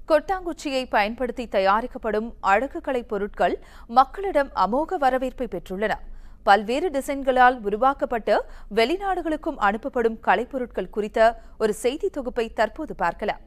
கொட்டாங்குச்சியை பயன்படுத்தி தயாரிக்கப்படும் அழகுக்கலை பொருட்கள் மக்களிடம் அமோக வரவேற்பை பெற்றுள்ளன பல்வேறு டிசைன்களால் உருவாக்கப்பட்டு வெளிநாடுகளுக்கும் அனுப்பப்படும் கலைப்பொருட்கள் குறித்த ஒரு செய்தி தொகுப்பை தற்போது பார்க்கலாம்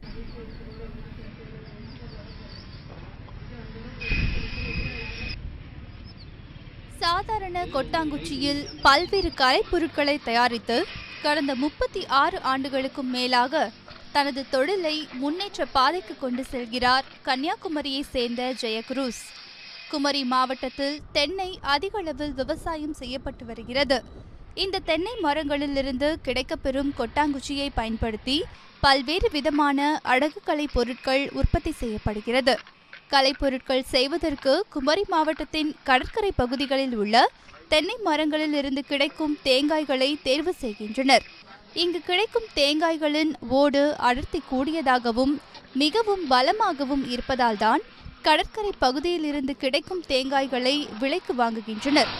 சாதாரண கொட்டாங்குச்சியில் பல்வேறு கலைப்பொருட்களை தயாரித்து கடந்த முப்பத்தி ஆறு ஆண்டுகளுக்கும் மேலாக தனது தொழிலை முன்னேற்ற பாதைக்கு கொண்டு செல்கிறார் கன்னியாகுமரியை சேர்ந்த ஜெயகுருஸ் குமரி மாவட்டத்தில் தென்னை அதிக அளவில் விவசாயம் செய்யப்பட்டு வருகிறது இந்த தென்னை மரங்களிலிருந்து கிடைக்கப்பெறும் கொட்டாங்குச்சியை பயன்படுத்தி பல்வேறு விதமான அழகுக்கலை பொருட்கள் உற்பத்தி செய்யப்படுகிறது கலைப்பொருட்கள் செய்வதற்கு குமரி மாவட்டத்தின் கடற்கரை பகுதிகளில் உள்ள தென்னை மரங்களில் இருந்து கிடைக்கும் தேங்காய்களை தேர்வு செய்கின்றனர் இங்கு கிடைக்கும் தேங்காய்களின் ஓடு அடர்த்தி கூடியதாகவும் மிகவும் பலமாகவும் இருப்பதால்தான் கடற்கரை பகுதியில் இருந்து கிடைக்கும் தேங்காய்களை விலைக்கு வாங்குகின்றனர்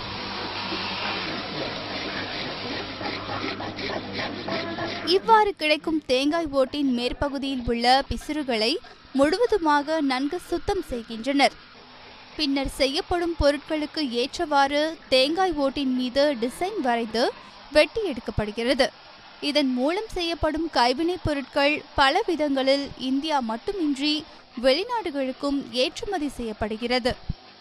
இவ்வாறு கிடைக்கும் தேங்காய் ஓட்டின் மேற்பகுதியில் உள்ள பிசிறுகளை முழுவதுமாக நன்கு சுத்தம் செய்கின்றனர் பின்னர் செய்யப்படும் பொருட்களுக்கு ஏற்றவாறு தேங்காய் ஓட்டின் மீது டிசைன் வரைந்து வெட்டி எடுக்கப்படுகிறது இதன் மூலம் செய்யப்படும் கைவினைப் பொருட்கள் பல விதங்களில் இந்தியா மட்டுமின்றி வெளிநாடுகளுக்கும் ஏற்றுமதி செய்யப்படுகிறது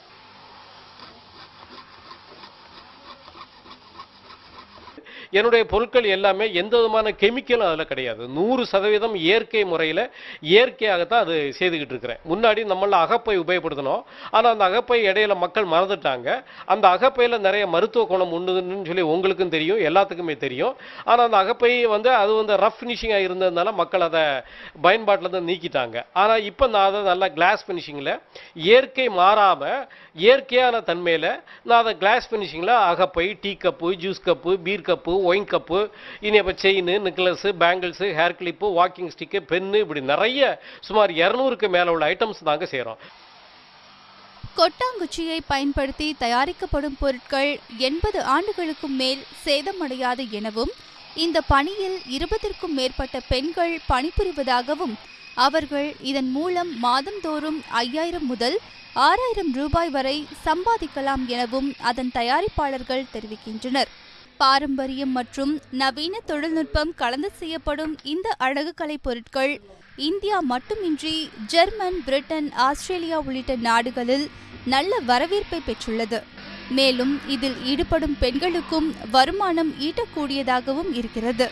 என்னுடைய பொருட்கள் எல்லாமே எந்த விதமான கெமிக்கலும் அதில் கிடையாது நூறு சதவீதம் இயற்கை முறையில் இயற்கையாகத்தான் அது செய்துக்கிட்டு இருக்கிறேன் முன்னாடி நம்மள அகப்பை உபயோகப்படுத்தினோம் ஆனால் அந்த அகப்பை இடையில மக்கள் மறந்துட்டாங்க அந்த அகப்பையில் நிறைய மருத்துவ குணம் உண்டுன்னு சொல்லி உங்களுக்கும் தெரியும் எல்லாத்துக்குமே தெரியும் ஆனால் அந்த அகப்பை வந்து அது வந்து ரஃப் ஃபினிஷிங்காக இருந்ததுனால மக்கள் அதை பயன்பாட்டில் தான் நீக்கிட்டாங்க ஆனால் இப்போ நான் அதை நல்லா கிளாஸ் ஃபினிஷிங்கில் இயற்கை மாறாமல் இயற்கையான தன்மையில் நான் அதை கிளாஸ் ஃபினிஷிங்கில் அகப்பை tea cup juice cup beer cup wine cup இனி அப்போ chain necklace bangles hair clip walking stick pen இப்படி நிறைய சுமார் இரநூறுக்கு மேலே உள்ள ஐட்டம்ஸ் நாங்கள் செய்கிறோம் கொட்டாங்குச்சியை பயன்படுத்தி தயாரிக்கப்படும் பொருட்கள் எண்பது ஆண்டுகளுக்கும் மேல் சேதமடையாது எனவும் இந்த பணியில் இருபதிற்கும் மேற்பட்ட பெண்கள் பணிபுரிவதாகவும் அவர்கள் இதன் மூலம் மாதந்தோறும் ஐயாயிரம் முதல் ஆறாயிரம் ரூபாய் வரை சம்பாதிக்கலாம் எனவும் அதன் தயாரிப்பாளர்கள் தெரிவிக்கின்றனர் பாரம்பரியம் மற்றும் நவீன தொழில்நுட்பம் கலந்து செய்யப்படும் இந்த அழகுக்கலை பொருட்கள் இந்தியா மட்டுமின்றி ஜெர்மன் பிரிட்டன் ஆஸ்திரேலியா உள்ளிட்ட நாடுகளில் நல்ல வரவேற்பை பெற்றுள்ளது மேலும் இதில் ஈடுபடும் பெண்களுக்கும் வருமானம் ஈட்டக்கூடியதாகவும் இருக்கிறது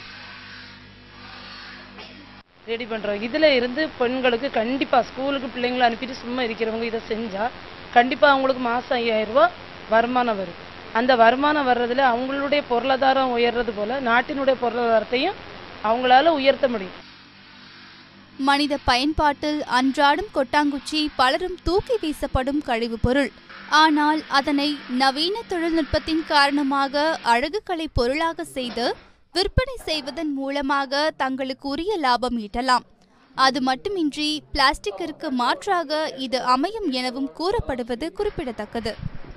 ரெடி பண்ணுறோம் இதில் இருந்து பெண்களுக்கு கண்டிப்பாக ஸ்கூலுக்கு பிள்ளைங்களை அனுப்பிட்டு சும்மா இருக்கிறவங்க இதை செஞ்சால் கண்டிப்பாக அவங்களுக்கு மாதம் ஐயாயிரம் ரூபாய் வருமானம் வரும் அந்த வருமானம் வர்றதுல அவங்களுடைய பொருளாதாரம் உயர்றது போல நாட்டினுடைய பொருளாதாரத்தையும் அவங்களால உயர்த்த முடியும் மனித பயன்பாட்டில் அன்றாடம் கொட்டாங்குச்சி பலரும் தூக்கி வீசப்படும் கழிவுப் பொருள் ஆனால் அதனை நவீன தொழில்நுட்பத்தின் காரணமாக அழகுக்கலை பொருளாக செய்து விற்பனை செய்வதன் மூலமாக தங்களுக்கு உரிய லாபம் ஈட்டலாம் அது மட்டுமின்றி பிளாஸ்டிக்கிற்கு மாற்றாக இது அமையும் எனவும் கூறப்படுவது குறிப்பிடத்தக்கது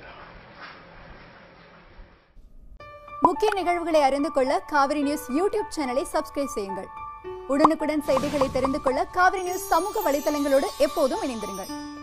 முக்கிய நிகழ்வுகளை அறிந்து கொள்ள காவிரி நியூஸ் யூடியூப் சேனலை சப்ஸ்கிரைப் செய்யுங்கள் உடனுக்குடன் செய்திகளை தெரிந்து கொள்ள காவிரி நியூஸ் சமூக வலைதளங்களோடு எப்போதும் இணைந்திருங்கள்